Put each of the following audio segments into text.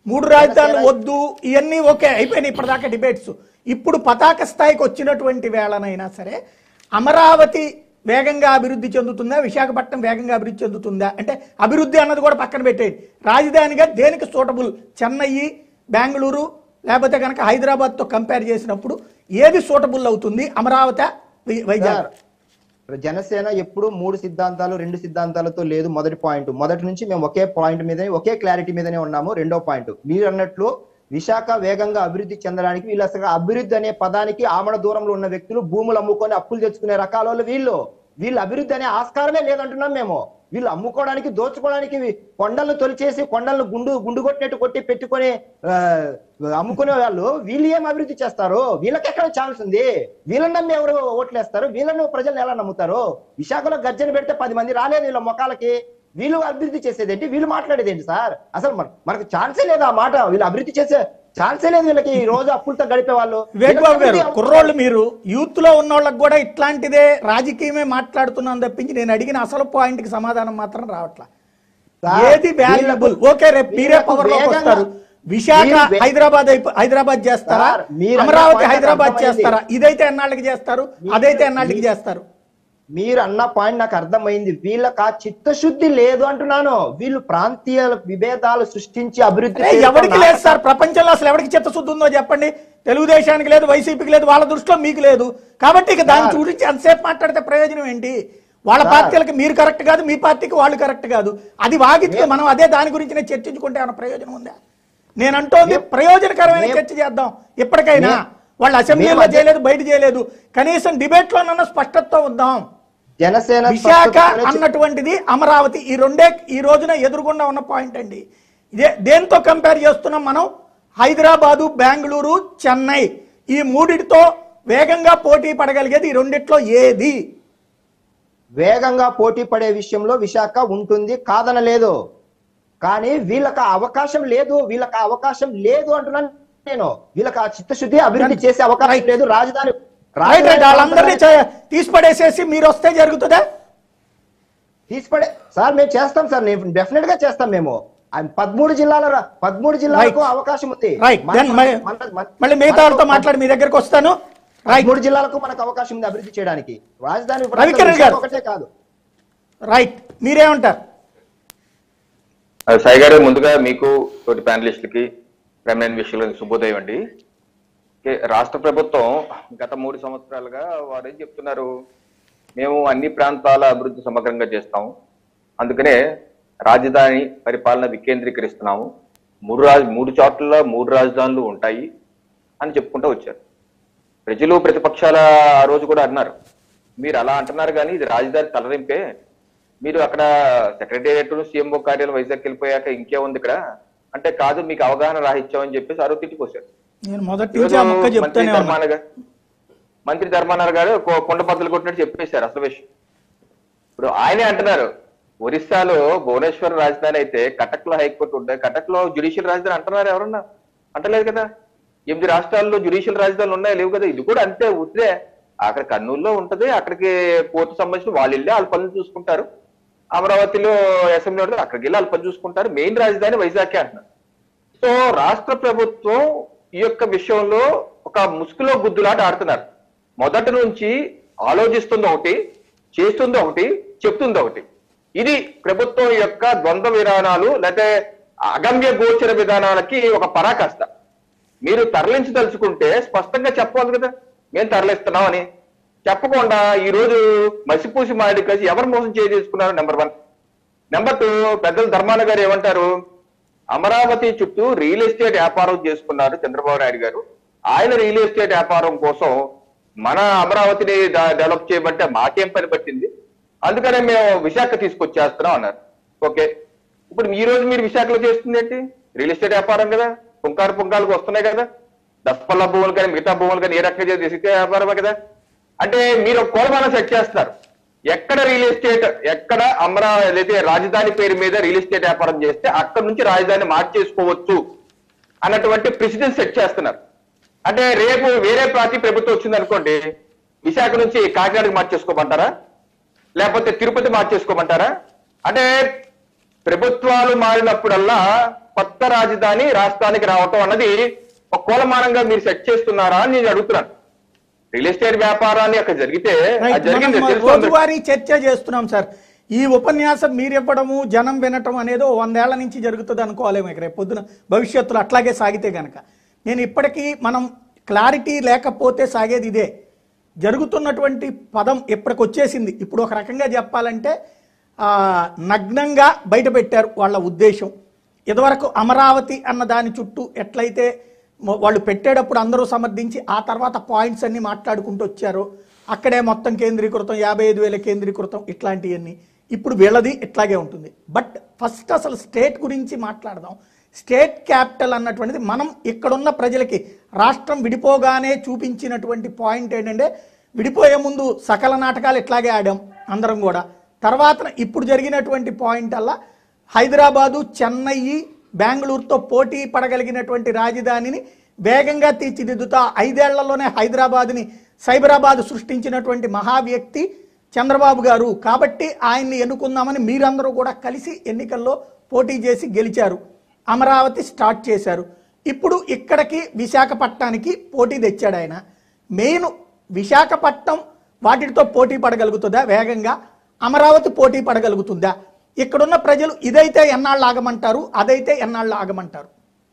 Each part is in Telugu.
మూడు రాజధానులు వద్దు ఇవన్నీ ఓకే అయిపోయినాయి ఇప్పటిదాకా డిబేట్స్ ఇప్పుడు పతాక స్థాయికి వచ్చినటువంటి వేళనైనా సరే అమరావతి వేగంగా అభివృద్ధి చెందుతుందా విశాఖపట్నం వేగంగా అభివృద్ధి చెందుతుందా అంటే అభివృద్ధి అన్నది కూడా పక్కన పెట్టేయండి రాజధానిగా దేనికి సూటబుల్ చెన్నై బెంగళూరు లేకపోతే కనుక హైదరాబాద్తో కంపేర్ చేసినప్పుడు ఏది సూటబుల్ అవుతుంది అమరావతి వై- వైజాగ్ సార్, జనసేన ఎప్పుడు మూడు సిద్ధాంతాలు రెండు సిద్ధాంతాలతో లేదు మొదటి పాయింట్ మొదటి నుంచి మేము ఒకే పాయింట్ మీదనే ఒకే క్లారిటీ మీదనే ఉన్నాము రెండో పాయింట్ మీరు అన్నట్లు విశాఖ వేగంగా అభివృద్ధి చెందడానికి వీళ్ళు అసలు అభివృద్ధి అనే పదానికి ఆమడ దూరంలో ఉన్న వ్యక్తులు భూములు అమ్ముకొని అప్పులు తెచ్చుకునే రకాల వాళ్ళు వీళ్ళు వీళ్ళు అభివృద్ధి అనే ఆస్కారమే లేదంటున్నాం మేము వీళ్ళు అమ్ముకోవడానికి దోచుకోవడానికి కొండలను తొలిచేసి కొండలను గుండు గుండు కొట్టినట్టు కొట్టి పెట్టుకొని ఆ, అమ్ముకునే వాళ్ళు వీళ్ళు ఏం అభివృద్ధి చేస్తారు వీళ్ళకి ఎక్కడ ఛాన్స్ ఉంది వీళ్ళని నమ్మి ఎవరు ఓట్లేస్తారు వీళ్ళను ప్రజలు ఎలా నమ్ముతారు విశాఖలో గర్జన పెడితే పది మంది రాలేదు వీళ్ళ మొక్కలకి వీళ్ళు అభివృద్ధి చేసేది ఏంటి వీళ్ళు మాట్లాడేది ఏంటి సార్ అసలు మన- మనకు ఛాన్సే లేదు ఆ మాట వీళ్ళు అభివృద్ధి చేసే ఛాన్సే లేదు వీళ్ళకి ఈ రోజు అప్పులతో గడిపే వాళ్ళు వివేక్ బాబు గారు కుర్రోళ్ళు మీరు యూత్ లో ఉన్న వాళ్ళకి కూడా ఇట్లాంటిదే రాజకీయమే మాట్లాడుతున్నాను తప్పించి నేను అడిగిన అసలు పాయింట్ కి సమాధానం మాత్రం రావట్లా సార్, ఏది వాల్యుబుల్ వీళ్ళకు- ఓకే రేపు మీరే వీళ్ళకు పవర్ లోకి వేగంగా- వస్తారు విశాఖ మీరు వే- హైదరాబాద్ అయిపో- హైదరాబాద్ చేస్తారా సార్, మీరు అన్న అమరావతి point హైదరాబాద్ నాకు అర్థమైంది. చేస్తారా ఇదైతే ఎన్నాళ్ళకి చేస్తారు అదైతే ఎన్నాళ్ళకి చేస్తారు మీరు అన్న పాయింట్ నాకు అర్థమైంది వీళ్ళకి ఆ చిత్తశుద్ధి లేదు అంటున్నాను వీళ్ళు ప్రాంతీయ విభేదాలు సృష్టించి అభివృద్ధి అరే, పేరుతో ఎవరికి లేదు సార్ ప్రపంచంలో అసలు ఎవరికి చిత్తశుద్ధి ఉందో చెప్పండి తెలుగుదేశానికి లేదు వైసీపీకి లేదు వాళ్ళ దృష్టిలో మీకు లేదు కాబట్టి ఇక దాని సార్. గురించి అంతసేపు మాట్లాడితే ప్రయోజనం ఏంటి వాళ్ళ సార్. పార్టీలకి మీరు కరెక్ట్ కాదు మీ పార్టీకి వాళ్ళు కరెక్ట్ కాదు అది వాగితే మనం అదే దాని గురించి చర్చించుకుంటే ఏమైనా ప్రయోజనం ఉందా నేను అంటోంది మేము- ప్రయోజనకరమైన మేము- చర్చ చేద్దాం ఇప్పటికైనా మేము- వాళ్ళు అసెంబ్లీలో మేము అదే- చేయలేదు బయట చేయలేదు కనీసం డిబేట్ లోనన్నా స్పష్టతతో ఉందాం జనసేన విశాఖ స్పష్టతతోనే చెప్- అన్నటువంటిది అమరావతి ఈ రెండే ఈ రోజున ఎదురుగుండా ఉన్న పాయింట్ అండి ఇదే దేంతో కంపేర్ చేస్తున్నాం మనం హైదరాబాదు బెంగళూరు చెన్నై ఈ మూడిటితో వేగంగా పోటీ పడగలిగేది ఈ రెండిట్లో ఏది వేగంగా పోటీ పడే విషయంలో విశాఖ ఉంటుంది కాదనలేదు కానీ వీళ్ళకి ఆ అవకాశం లేదు వీళ్ళకి ఆ అవకాశం లేదు అంటున్నాను నేను వీళ్ళకి ఆ చిత్తశుద్ధి అభివృద్ధి చేసే అవకాశం లేదు రాజధాని రైట్ రైట్ వాళ్ళందరినీ చే- తీసి పడేసేసి మీరు వస్తే జరుగుతుందా తీసిపడే సార్ మేము చేస్తాం సార్ నేను డెఫినెట్ గా చేస్తాం మేము ఆ పదమూడు జిల్లాల రా- పదమూడు జిల్లాలకు Right. అవకాశం ఉంది రైట్ మన- దెన్ మన- మన- మన- మళ్ళీ మిగతా వాళ్ళతో మాట్లాడి మీ దగ్గరకు వస్తాను రైట్ మూడు జిల్లాలకు మనకు అవకాశం ఉంది అభివృద్ధి చేయడానికి రాజధాని ఇప్పుడు రవికిరణ్ విశాఖ గారు. ఒకటే కాదు రైట్ మీరేమంటారు ఆ, సాయి గారు ముందుగా మీకు తోటి ప్యానలిస్టులకి ప్రమేణ విషయంలో శుభోదయం అండి ఓకే, రాష్ట్ర ప్రభుత్వం గత మూడు సంవత్సరాలుగా వారు ఏం చెప్తున్నారు మేము అన్ని ప్రాంతాల అభివృద్ధి సమగ్రంగా చేస్తాం అందుకనే రాజధాని పరిపాలన వికేంద్రీకరిస్తున్నాము మూడు రాజ మూడు చోట్ల మూడు రాజధానులు ఉంటాయి అని చెప్పుకుంటూ వచ్చారు ప్రజలు ప్రతిపక్షాల ఆ రోజు కూడా అన్నారు మీరు అలా అంటున్నారు కానీ ఇది రాజధాని తలరింపే మీరు అక్కడ సెక్రటేరియట్ సీఎంఓ కార్యాలయం వైజాగ్ వెళ్ళిపోయాక ఇంకే ఉంది ఇక్కడ అంటే కాదు మీకు అవగాహన రాహిత్యం అని చెప్పేసి ఆ రోజు తిట్టిపోశారు నేను మొదటి నుంచి ఈరోజు ఆ ముక్క మంత్రి చెప్తానే ఉన్నా ధర్మాన గారు మంత్రి ధర్మానార్ గారు కొ- కొండ బద్దలు కొట్టినట్టు చెప్పేశారు అసలు విషయం ఇప్పుడు ఆయనే అంటున్నారు ఒరిస్సాలో భువనేశ్వర్ రాజధాని అయితే కటక్ లో హైకోర్టు ఉంటాయి కటక్ లో జ్యుడిషియల్ రాజధాని అంటున్నారు ఎవరన్నా అంటలేదు కదా ఎనిమిది రాష్ట్రాల్లో జ్యుడిషియల్ రాజధానులు ఉన్నాయి లేవు కదా ఇది కూడా అంతే ఉత్తే అక్కడ కర్నూలులో ఉంటది అక్కడికి కోర్టు సంబంధించిన వాళ్ళు వెళ్ళి వాళ్ళ పనులు చూసుకుంటారు అమరావతిలో అసెంబ్లీ ఉంటుంది అక్కడికి వెళ్ళి వాళ్ళ పని చూసుకుంటారు మెయిన్ రాజధాని వైజాగ్ అంటున్నారు సో రాష్ట్ర ప్రభుత్వం ఈ యొక్క విషయంలో ఒక ముసుగులో గుద్దులాట ఆడుతున్నారు మొదటి నుంచి ఆలోచిస్తుంది ఒకటి చేస్తుంది ఒకటి చెప్తుంది ఒకటి ఇది ప్రభుత్వం యొక్క ద్వంద్వ విధానాలు లేకపోతే అగమ్య గోచర విధానాలకి ఒక పరాకాష్ట మీరు తరలించదలుచుకుంటే స్పష్టంగా చెప్పాలి కదా మేము తరలిస్తున్నాం అని చెప్పకుండా ఈ రోజు మసిపూసి మాడి కలిసి ఎవరు మోసం చేసుకున్నారు నెంబర్ వన్ నెంబర్ టూ పెద్దలు ధర్మాన గారు ఏమంటారు అమరావతి చుట్టూ రియల్ ఎస్టేట్ వ్యాపారం చేసుకున్నారు చంద్రబాబు నాయుడు గారు ఆయన రియల్ ఎస్టేట్ వ్యాపారం కోసం మన అమరావతిని డ- డెవలప్ చేయమంటే మాకేం పని పట్టింది అందుకనే మేము విశాఖ తీసుకొచ్చేస్తున్నాం అన్నారు ఓకే ఇప్పుడు ఈ రోజు మీరు విశాఖలో చేస్తుంది ఏంటి రియల్ ఎస్టేట్ వ్యాపారం కదా పుంకారు పుంకాలకు వస్తున్నాయి కదా దస్పల్ల భూములు కానీ మిగతా భూములు కానీ ఏ రకంగా చేసి ఇసుక వ్యాపారమే కదా అంటే మీరు ఒక కోలమానం సెట్ చేస్తారు ఎక్కడ రియల్ ఎస్టేట్ ఎక్కడ అమరావతి అయితే రాజధాని పేరు మీద రియల్ ఎస్టేట్ వ్యాపారం చేస్తే అక్కడ నుంచి రాజధాని మార్చేసుకోవచ్చు అన్నటువంటి ప్రెసిడెన్స్ సెట్ చేస్తున్నారు అంటే రేపు వేరే పార్టీ ప్రభుత్వం వచ్చింది అనుకోండి విశాఖ నుంచి కాకినాడకి మార్చేసుకోమంటారా లేకపోతే తిరుపతి మార్చేసుకోమంటారా అంటే ప్రభుత్వాలు మారినప్పుడల్లా కొత్త రాజధాని రాష్ట్రానికి రావటం అన్నది ఒక కోలమానంగా మీరు సెట్ చేస్తున్నారా అని నేను అడుగుతున్నాను రియల్ ఎస్టేట్ వ్యాపారాన్ని అక్కడ జరిగితే రైట్. అది జరిగింది మనం తెలుసు అందరికీ. రోజువారీ చర్చ చేస్తున్నాం సార్ ఈ ఉపన్యాసం మీరు ఇవ్వడము జనం వినటం అనేది ఓ వందేళ్ల నుంచి జరుగుతుంది అనుకోవాలేమో ఇక రేపు పొద్దున భవిష్యత్తులో అట్లాగే సాగితే గనక నేను ఇప్పటికీ మనం క్లారిటీ లేకపోతే సాగేది ఇదే జరుగుతున్నటువంటి పదం ఇప్పటికి వచ్చేసింది ఇప్పుడు ఒక రకంగా చెప్పాలంటే ఆ, నగ్నంగా బయట పెట్టారు వాళ్ళ ఉద్దేశం ఇదివరకు అమరావతి అన్న దాని చుట్టూ ఎట్లయితే మొ- వాళ్ళు పెట్టేటప్పుడు అందరూ సమర్థించి ఆ తర్వాత పాయింట్స్ అన్ని మాట్లాడుకుంటూ వచ్చారు అక్కడే మొత్తం కేంద్రీకృతం యాభై ఐదు వేల కేంద్రీకృతం ఇట్లాంటివన్నీ ఇప్పుడు వీళ్ళది ఇట్లాగే ఉంటుంది బట్ ఫస్ట్ అసలు స్టేట్ గురించి మాట్లాడదాం స్టేట్ క్యాపిటల్ అన్నటువంటిది మనం ఇక్కడున్న ప్రజలకి రాష్ట్రం విడిపోగానే చూపించినటువంటి పాయింట్ ఏంటంటే విడిపోయే ముందు సకల నాటకాలు ఇట్లాగే ఆడాం అందరం కూడా తర్వాత ఇప్పుడు జరిగినటువంటి పాయింట్ అలా హైదరాబాదు చెన్నై బెంగళూరుతో పోటీ పడగలిగినటువంటి రాజధానిని వేగంగా తీర్చిదిద్దుతా ఐదేళ్లలోనే హైదరాబాద్ని సైబరాబాద్ సృష్టించినటువంటి మహా వ్యక్తి చంద్రబాబు గారు కాబట్టి ఆయన్ని ఎన్నుకుందామని మీరందరూ కూడా కలిసి ఎన్నికల్లో పోటీ చేసి గెలిచారు అమరావతి స్టార్ట్ చేశారు ఇప్పుడు ఇక్కడికి విశాఖపట్నానికి పోటీ తెచ్చాడు ఆయన మెయిన్ విశాఖపట్నం వాటితో పోటీ పడగలుగుతుందా వేగంగా అమరావతి పోటీ పడగలుగుతుందా ఇక్కడున్న ప్రజలు ఇదైతే ఎన్నాళ్ళు ఆగమంటారు అదైతే ఎన్నాళ్ళు ఆగమంటారు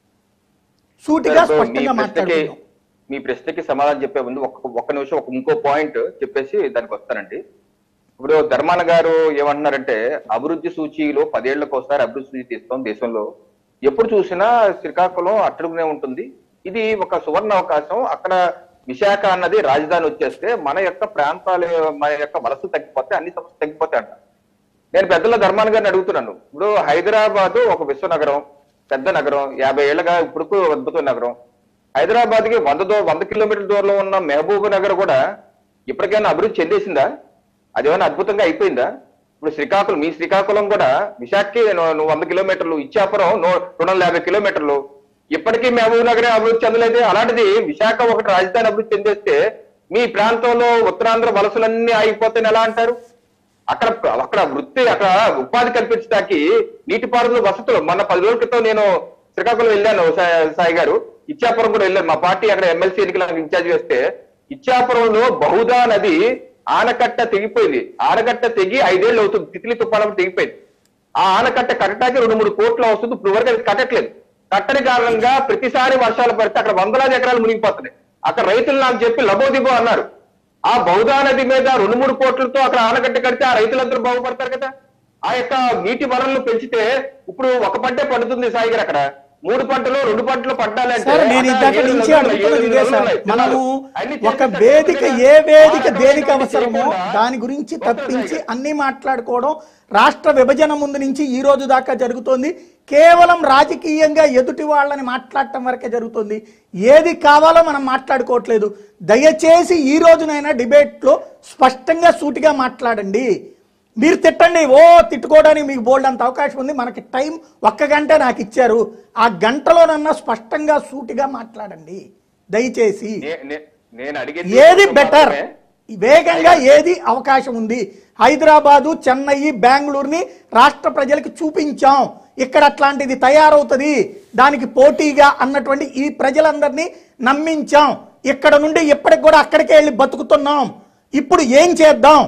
సూటిగా సో మీ స్పష్టంగా ప్రశ్నకి మాట్లాడుకుందాం మీ ప్రశ్నకి సమాధానం చెప్పే ముందు ఒక్క ఒక్క నిమిషం ఒక ఇంకో పాయింట్ చెప్పేసి దానికి వస్తానండి ఇప్పుడు ధర్మాన గారు ఏమంటున్నారంటే అభివృద్ధి సూచీలో పదేళ్లకు ఒకసారి అభివృద్ధి సూచి తీస్తాం దేశంలో ఎప్పుడు చూసినా శ్రీకాకుళం అట్టడుగునే ఉంటుంది ఇది ఒక సువర్ణ అవకాశం అక్కడ విశాఖ అన్నది రాజధాని వచ్చేస్తే మన యొక్క ప్రాంతాలు మన యొక్క వలస తగ్గిపోతే అన్ని సమస్యలు తగ్గిపోతాయి అంట నేను పెద్దల ధర్మాన గారిని అడుగుతున్నాను ఇప్పుడు హైదరాబాద్ ఒక విశ్వ నగరం పెద్ద నగరం యాభై ఏళ్ళగా ఇప్పుడు అద్భుత నగరం హైదరాబాద్ కి వంద దూ వంద కిలోమీటర్ల దూరంలో ఉన్న మహబూబ్ నగర్ కూడా ఇప్పటికైనా అభివృద్ధి చెందేసిందా అదేమైనా అద్భుతంగా అయిపోయిందా ఇప్పుడు శ్రీకాకుళం మీ శ్రీకాకుళం కూడా విశాఖకి నువ్వు నువ్వు వంద కిలోమీటర్లు ఇచ్చాపురం నూ- రెండు వందల యాభై కిలోమీటర్లు ఇప్పటికీ మహబూబ్ నగరే అభివృద్ధి చెందలేదు అలాంటిది విశాఖ ఒకటి రాజధాని అభివృద్ధి చెందేస్తే మీ ప్రాంతంలో ఉత్తరాంధ్ర వలసలన్నీ ఆగిపోతే ఎలా అంటారు అక్కడ అక్కడ వృత్తి అక్కడ ఉపాధి కల్పించడానికి నీటిపారుదల వసతులు మొన్న పది రోజుల క్రితం నేను శ్రీకాకుళం వెళ్ళాను సా- సాయి గారు ఇచ్చాపురం కూడా వెళ్ళాను మా పార్టీ అక్కడ ఎమ్మెల్సీ ఎన్నికలకు ఇన్ఛార్జ్ వేస్తే ఇచ్చాపురంలో బహుదా నది ఆనకట్ట తెగిపోయింది ఆనకట్ట తెగి ఐదేళ్ళు అవుతుంది తిత్లీ తుఫానం తెగిపోయింది ఆ ఆనకట్ట కట్టడానికి రెండు మూడు కోట్లు వస్తుంది ఇప్పుడు వరకు అది కట్టట్లేదు కట్టని కారణంగా ప్రతిసారి వర్షాలు పడితే అక్కడ వందలాది ఎకరాలు మునిగిపోతున్నాయి అక్కడ రైతులు నాకు చెప్పి లబోదిబో అన్నారు ఆ బౌదా నది మీద రెండు మూడు కోట్లతో అక్కడ ఆనకట్ట కడితే ఆ రైతులందరూ బాగుపడతారు కదా ఆ యొక్క నీటి వనరులు పెంచితే ఇప్పుడు ఒక పంటే పండుతుంది సాయి గారు అక్కడ మూడు పంటలు రెండు పంటలు పండాలంటే సార్ నేను అక్కడ ఇందాక ఏడు నుంచి నదులు ఉన్నాయి, అడుగుతున్నది ఏడు ఇదే నదులు సార్ ఉన్నాయి, మనము అన్ని ఒక చేసేసారు. వేదిక ఎందుకంటే ఏ వేదిక ఆనకట్ట దేనికి కట్టి అవసరమో చేయకుండా దాని గురించి ఒక్క తప్పించి సాయి అన్ని మాట్లాడుకోవడం రాష్ట్ర విభజన ముందు నుంచి ఈ రోజు దాకా జరుగుతోంది కేవలం రాజకీయంగా ఎదుటి వాళ్ళని మాట్లాడటం వరకే జరుగుతుంది ఏది కావాలో మనం మాట్లాడుకోవట్లేదు దయచేసి ఈ రోజునైనా డిబేట్లో స్పష్టంగా సూటిగా మాట్లాడండి మీరు తిట్టండి ఓ తిట్టుకోవడానికి మీకు బోల్డ్ అంత అవకాశం ఉంది మనకి టైం ఒక్క గంట నాకు ఇచ్చారు ఆ గంటలోనన్నా స్పష్టంగా సూటిగా మాట్లాడండి దయచేసి నే- నే- నేను అడిగేది ఏది బెటర్ మాత్రమే. వేగంగా ఏది అవకాశం ఉంది హైదరాబాదు చెన్నై బెంగళూరుని రాష్ట్ర ప్రజలకు చూపించాం ఇక్కడ అట్లాంటిది తయారవుతుంది దానికి పోటీగా అన్నటువంటి ఈ ప్రజలందరినీ నమ్మించాం ఇక్కడ నుండి ఇప్పటికి కూడా అక్కడికే వెళ్ళి బతుకుతున్నాం ఇప్పుడు ఏం చేద్దాం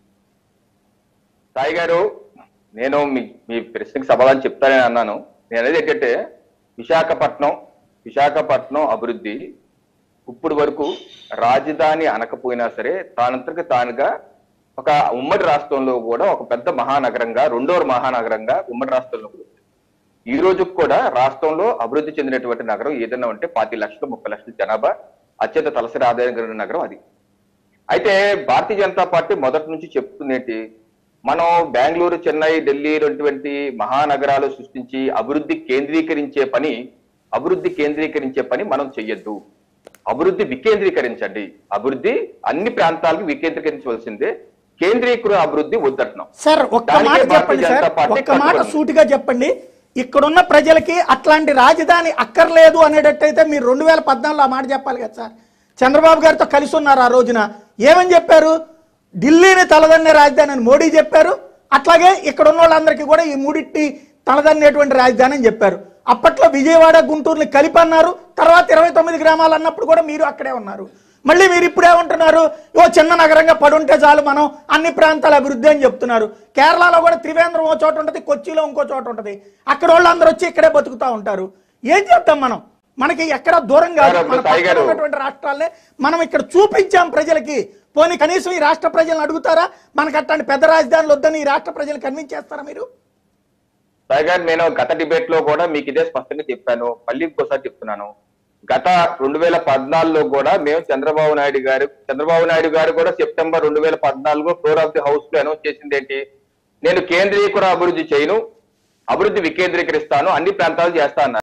సాయి గారు నేను మీ మీ ప్రశ్నకి సమాధానం చెప్తానని అన్నాను నేను అనేది ఏంటంటే విశాఖపట్నం విశాఖపట్నం అభివృద్ధి ఇప్పుడు వరకు రాజధాని అనకపోయినా సరే తానంతకు తానుగా ఒక ఉమ్మడి రాష్ట్రంలో కూడా ఒక పెద్ద మహానగరంగా రెండో మహానగరంగా ఉమ్మడి రాష్ట్రంలో కూడా ఉంది. ఈ రోజు కూడా రాష్ట్రంలో అభివృద్ధి చెందినటువంటి నగరం ఏదైనా ఉంటే పాతి లక్షలు ముప్పై లక్షల జనాభా అత్యంత తలసరి ఆదాయం కలిగిన నగరం అది అయితే భారతీయ జనతా పార్టీ మొదటి నుంచి చెప్తుంది ఏంటి మనం బెంగళూరు చెన్నై ఢిల్లీ వంటి మహానగరాలు సృష్టించి అభివృద్ధి కేంద్రీకరించే పని అభివృద్ధి కేంద్రీకరించే పని మనం చెయ్యొద్దు అభివృద్ధి వికేంద్రీకరించండి అభివృద్ధి అన్ని ప్రాంతాలకు వికేంద్రీకరించవలసిందే కేంద్రీకృత అభివృద్ధి వద్దంటున్నాం సార్ ఒక్క దానికే మాట భారతీయ చెప్పండి సార్ జనతా పార్టీ ఒక్క మాట కట్టుబడి. సూటిగా చెప్పండి ఇక్కడున్న ప్రజలకి అట్లాంటి రాజధాని అక్కర్లేదు అనేటట్టయితే మీరు రెండు వేల పద్నాలుగులో ఆ మాట చెప్పాలి కదా సార్ చంద్రబాబు గారితో కలిసి ఉన్నారు ఆ రోజున ఏమని చెప్పారు ఢిల్లీని తలదన్నే రాజధాని అని మోడీ చెప్పారు అట్లాగే ఇక్కడ ఉన్న వాళ్ళందరికీ కూడా ఈ మూడింటి తలదన్నేటువంటి రాజధాని అని చెప్పారు అప్పట్లో విజయవాడ గుంటూరుని కలిపి అన్నారు తర్వాత ఇరవై తొమ్మిది గ్రామాలు అన్నప్పుడు కూడా మీరు అక్కడే ఉన్నారు మళ్ళీ మీరు ఇప్పుడు ఏమంటున్నారు ఓ చిన్న నగరంగా పడుంటే చాలు మనం అన్ని ప్రాంతాల అభివృద్ధి అని చెప్తున్నారు కేరళలో కూడా త్రివేంద్రం ఓ చోట ఉంటుంది కొచ్చిలో ఇంకో చోట ఉంటుంది అక్కడ వాళ్ళందరూ వచ్చి ఇక్కడే బతుకుతా ఉంటారు ఏం చేద్దాం మనం మనకి ఎక్కడ దూరం కాదు గారు, మన సాయి పక్కన గారు. ఉన్నటువంటి రాష్ట్రాలనే మనం ఇక్కడ చూపించాం ప్రజలకి పోనీ కనీసం ఈ రాష్ట్ర ప్రజలను అడుగుతారా మనకు అట్లాంటి పెద్ద రాజధానులు వద్దని ఈ రాష్ట్ర ప్రజలు కన్విన్స్ చేస్తారా మీరు సాయి గారు నేను గత డిబేట్ లో కూడా మీకు ఇదే స్పష్టంగా చెప్పాను మళ్ళీ ఇంకోసారి చెప్తున్నాను గత రెండు వేల పద్నాలుగులో కూడా మేము చంద్రబాబు నాయుడు గారు చంద్రబాబు నాయుడు గారు కూడా సెప్టెంబర్ రెండు వేల పద్నాలుగు ఫ్లోర్ ఆఫ్ ది హౌస్ లో అనౌన్స్ చేసింది ఏంటి నేను కేంద్రీకర అభివృద్ధి చేయను అభివృద్ధి వికేంద్రీకరిస్తాను అన్ని ప్రాంతాలు చేస్తా అన్నారు